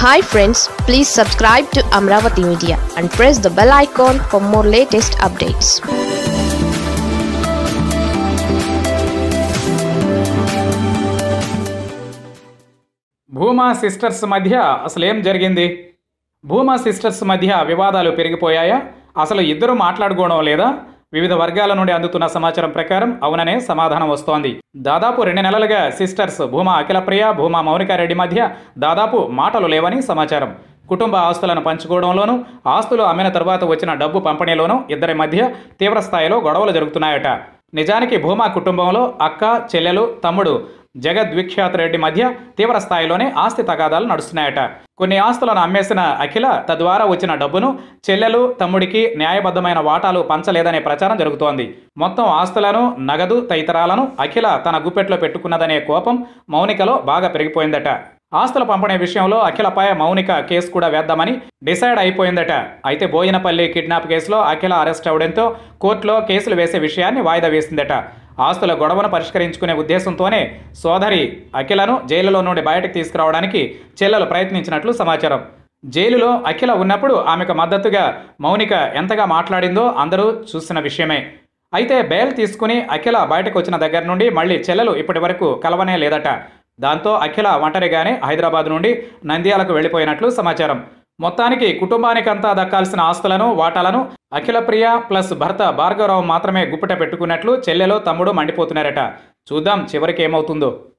hi friends please subscribe to Amaravati media and press the bell icon for more latest updates Bhuma sisters మధ్య అసలు ఏం జరిగింది Bhuma sisters మధ్య వివాదాలు పెరిగిపోయాయా అసలు ఇద్దరు మాట్లాడుకోవడం లేదా వివిధ వర్గాల నుండి అందుతున్న సమాచారం ప్రకారం అవుననే సమాధానం వస్తోంది దాదాపు రెండు నెలలుగా సిస్టర్స్ భూమా అఖిలప్రియ భూమా మౌనికారెడ్డి మధ్య దాదాపు మాటలు లేవని సమాచారం కుటుంబ ఆస్తులను పంచుకోవడంలోనూ ఆస్తులు అమ్మిన తర్వాత వచ్చిన డబ్బు పంపిణీలోనూ ఇద్దరి మధ్య తీవ్ర స్థాయిలో గొడవలు జరుగుతున్నాయట నిజానికి భూమా కుటుంబంలో అక్క చెల్లెలు తమ్ముడు జగద్విఖ్యాత్ రెడ్డి మధ్య తీవ్ర స్థాయిలోనే ఆస్తి తగాదాలు నడుస్తున్నాయట కొన్ని ఆస్తులను అమ్మేసిన అఖిల తద్వారా వచ్చిన డబ్బును చెల్లెలు తమ్ముడికి న్యాయబద్ధమైన వాటాలు పంచలేదనే ప్రచారం జరుగుతోంది మొత్తం ఆస్తులను నగదు తదితరాలను అఖిల తన గుప్పెట్లో పెట్టుకున్నదనే కోపం మౌనికలో బాగా పెరిగిపోయిందట ఆస్తుల పంపిణీ విషయంలో అఖిలపై మౌనిక కేసు కూడా వేద్దామని డిసైడ్ అయిపోయిందట అయితే బోయినపల్లి కిడ్నాప్ కేసులో అఖిల అరెస్ట్ అవడంతో కోర్టులో కేసులు వేసే విషయాన్ని వాయిదా వేసిందట ఆస్తుల గొడవను పరిష్కరించుకునే ఉద్దేశంతోనే సోదరి అఖిలను జైలులో నుండి బయటకు తీసుకురావడానికి చెల్లెలు ప్రయత్నించినట్లు సమాచారం జైలులో అఖిల ఉన్నప్పుడు ఆమెకు మద్దతుగా మౌనిక ఎంతగా మాట్లాడిందో అందరూ చూసిన విషయమే అయితే బెయిల్ తీసుకుని అఖిల బయటకు వచ్చిన దగ్గర నుండి మళ్ళీ చెల్లెలు ఇప్పటి వరకు కలవనే లేదట దాంతో అఖిల ఒంటరిగానే హైదరాబాద్ నుండి నంద్యాలకు వెళ్ళిపోయినట్లు సమాచారం మొత్తానికి కుటుంబానికంతా దక్కాల్సిన ఆస్తులను వాటాలను అఖిల ప్రియ ప్లస్ భర్త భార్గవరావు మాత్రమే గుప్పిట పెట్టుకున్నట్లు చెల్లెలో తమ్ముడు మండిపోతున్నారట చూద్దాం చివరికి ఏమవుతుందో